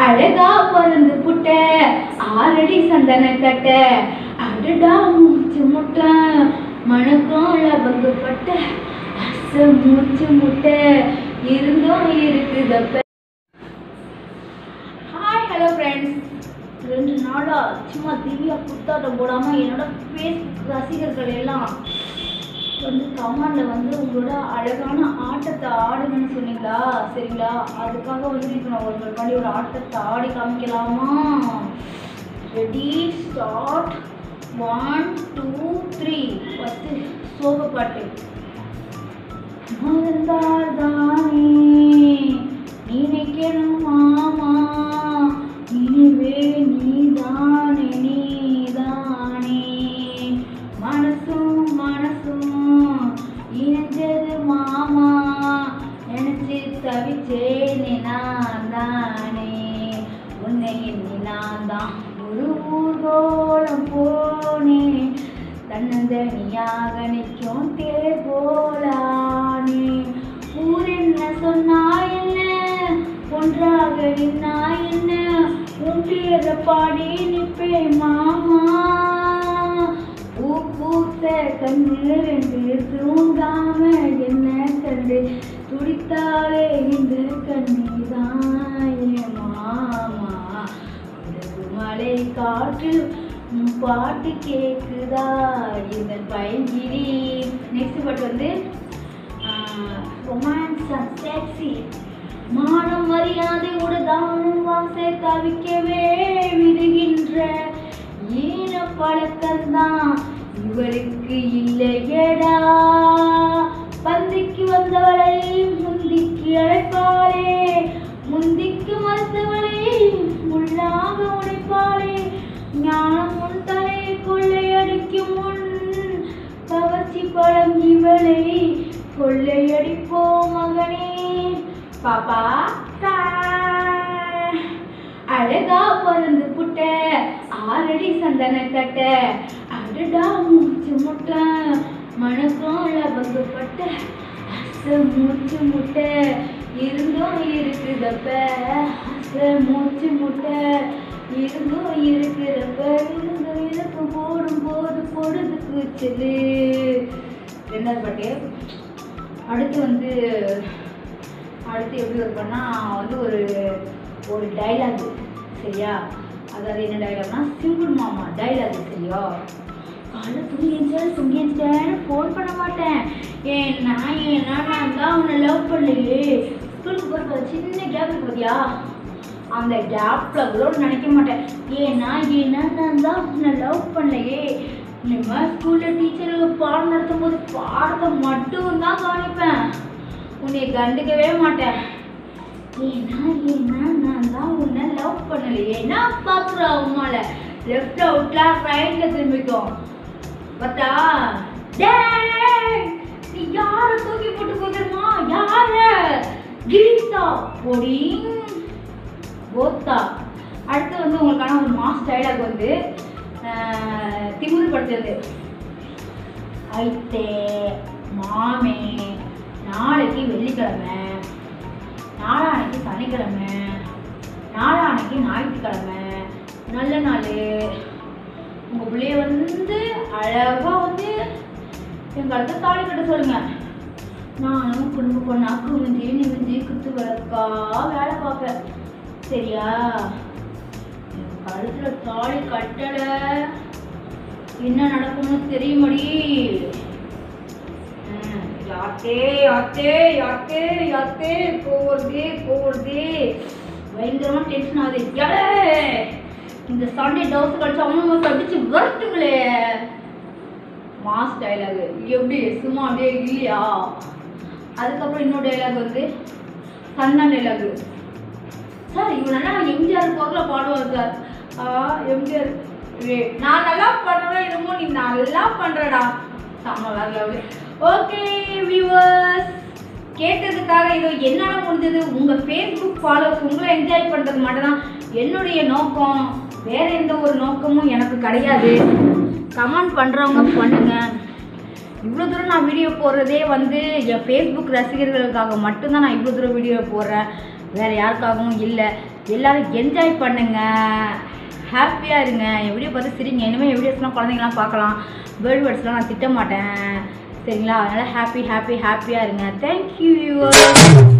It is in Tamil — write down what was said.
அழகா பிறந்து புட்ட ஆறடி சந்தன கட்ட அடடா மூச்சு முட்டை மணக்கம் லபங்கப்பட்ட அச மூச்சு முட்டை இருந்தும் இருக்குதப்ப ஹாய் ஹலோ ஃப்ரெண்ட்ஸ் ரெண்டு நாளா சும்மா திவ்யா குத்தாட்டம் போடாம என்னோட ஃபேஸ்புக் ரசிகர்கள் எல்லாம் வந்து கமாண்ட்ல வந்து உங்களோட அழகான ஆட்டத்தை ஆடுங்கன்னு சொன்னீங்களா சரிங்களா அதுக்காக வந்து இப்போ நான் உங்களுக்காண்டி ஒரு ஆட்டத்தை ஆடி காமிக்கலாமா ready start one two three first சோக பாட்டு மறந்தால்தானே நினைக்கணும் மாமா இனிவே நீதானே நீதானே மனசும் மனசும் இணைஞ்சது மாமா நினைச்சு தவிச்சேனே நான் தானே உன்னை எண்ணி நான் தான் ஒரு ஊர்கோலம் போனேன் தன்னந்தனியாக நிற்கும் தேர் போலானே ஊர் என்ன சொன்னா என்ன ஒன்றாக நின்னா என்ன உன் பேரை பாடி நிற்பேன் மாமா பூ பூத்த கண்ணு ரெண்டு தூங்காம என்ன கண்டு துடித்தாலே இந்த கண்ணீதான் என் மாமா குடகு மலை காற்று உன் பாட்டு கேக்குதா இந்த பயங்கிரி நெக்ஸ்ட் பாட்டு வந்து ரொமான்ஸ் அண்ட் செக்ஸி மானம் மரியாதை உடதானும் வாசை தவிக்கவே விடுகின்ற ஈன பழக்கம்தான் இவளுக்கு இல்லையடா பந்திக்கு வந்தவளை முந்திக்கு அழைப்பாளே முந்திக்கு மறுத்தவளை முள்ளாக உடைப்பாளே ஞானம் உன் தலையை கொள்ளையடிக்கும் முன் கவர்ச்சி பழம் இவளை கொள்ளையடிப்போ மகனே பாப்பா தா. அழகா பிறந்து புட்ட ஆறடி சந்தன கட்ட அடடா மூச்சு முட்டை மணக்கம் லபங்கப்பட்ட அச மூச்சு முட்டை இருந்தும் இருக்குதப்ப அச மூச்சு முட்டை இருந்தும் இருக்கிறப்ப இருந்தும் இருக்கு போடும் போது பொழுதுக்கு செல்லு ரெண்டாவது பாட்டு அடுத்து வந்து அடுத்து எப்படி இருப்பேன்னா வந்து ஒரு ஒரு டைலாக் சரியா அதாவது என்ன டைலாக்னா சிம்பிள் மாமா டைலாக் சரியா காலைல தூங்கிச்சேன் தூங்கிச்சேன் ஃபோன் பண்ண மாட்டேன் ஏன் நான் ஏன்னா நான் தான் உன்னை லவ் பண்ணலையே ஸ்கூலுக்கு போகிற சின்ன கேப் பார்த்தியா அந்த கேப்பில் கூட நினைக்க மாட்டேன் ஏன்னா ஏன்னா நான் தான் உன்னை லவ் பண்ணலையே நம்ம ஸ்கூலில் டீச்சர் பாடம் நடத்தும் போது பாடத்தை மட்டும் தான் கவனிப்பேன் உன்னை கண்டுக்கவே மாட்டேன் ஏன்னா ஏன்னா நான் தான் உன்னை லவ் பண்ணலையே என்ன பார்க்குற உன்னால லெஃப்ட் அவுட்ல ரைட்ல திரும்பிக்கும் பார்த்தா டேய் நீ யாரை தூக்கி போட்டு போகிறமா யார கீதா பொடி போத்தா அடுத்து வந்து உங்களுக்கான ஒரு மாஸ் டைலாக் வந்து ஆஹ், திமிரு படுத்துறது ஐத்தே மாமே நாளைக்கு வெள்ளிக்கிழமை நாளானைக்கு சனிக்கிழமை நாளானைக்கு ஞாயிற்றுக்கிழமை நல்ல நாள் உங்கள் பிள்ளைய வந்து அழகாக வந்து எங்கள் அடுத்த தாலி கட்ட சொல்லுங்க நானும் குடும்ப பொண்ணா குமிஞ்சி நிமிஞ்சி குத்து விளக்கா வேலை பார்ப்பேன் சரியா என் கழுத்துல தாலி கட்டல என்ன நடக்கும்னு தெரியுமடி ம், யாத்தே யாத்தே யாத்தே யாத்தே போறது போறது பயங்கரமா டென்ஷன் ஆகுது எடே இந்த சண்டே டவுஸ் கழிச்சு அவனும் கடிச்சு வரட்டுங்களே மாஸ் டைலாக் எப்படி சும்மா அப்படியே இல்லையா அதுக்கப்புறம் இன்னொரு டைலாக் வந்து சன்னா டைலாக் சார் இவனெல்லாம் எம்ஜிஆர் போக்கில் பாடுவார் சார் ஆ எம்ஜிஆர் ஏய், நான் நல்லா பண்ணுறேன் என்னமோ நீ நல்லா பண்ணுறடா செம்ம வேற ஓகே வியூவர்ஸ் கேட்டதுக்காக இதோ என்னால் முடிஞ்சது உங்கள் ஃபேஸ்புக் ஃபாலோவர்ஸ் உங்களை என்ஜாய் பண்ணுறது மட்டும்தான் என்னுடைய நோக்கம் வேற எந்த ஒரு நோக்கமும் எனக்கு கிடையாது கமெண்ட் பண்ணுறவங்க பண்ணுங்க இவ்வளோ தூரம் நான் வீடியோ போடுறதே வந்து என் ஃபேஸ்புக் ரசிகர்களுக்காக மட்டும்தான் நான் இவ்வளோ தூரம் வீடியோ போடுறேன் வேறு யாருக்காகவும் இல்லை எல்லாரும் என்ஜாய் பண்ணுங்க ஹாப்பியாக இருங்க என் வீடியோ பார்த்து சிரிங்க இனிமேல் என் வீடியோஸ்லாம் குழந்தைங்களாம் பார்க்கலாம் பேர்ட் வேர்ட்ஸ்லாம் நான் திட்ட மாட்டேன் சரிங்களா அதனால் ஹாப்பி ஹாப்பி ஹாப்பியாக இருங்க தேங்க்யூ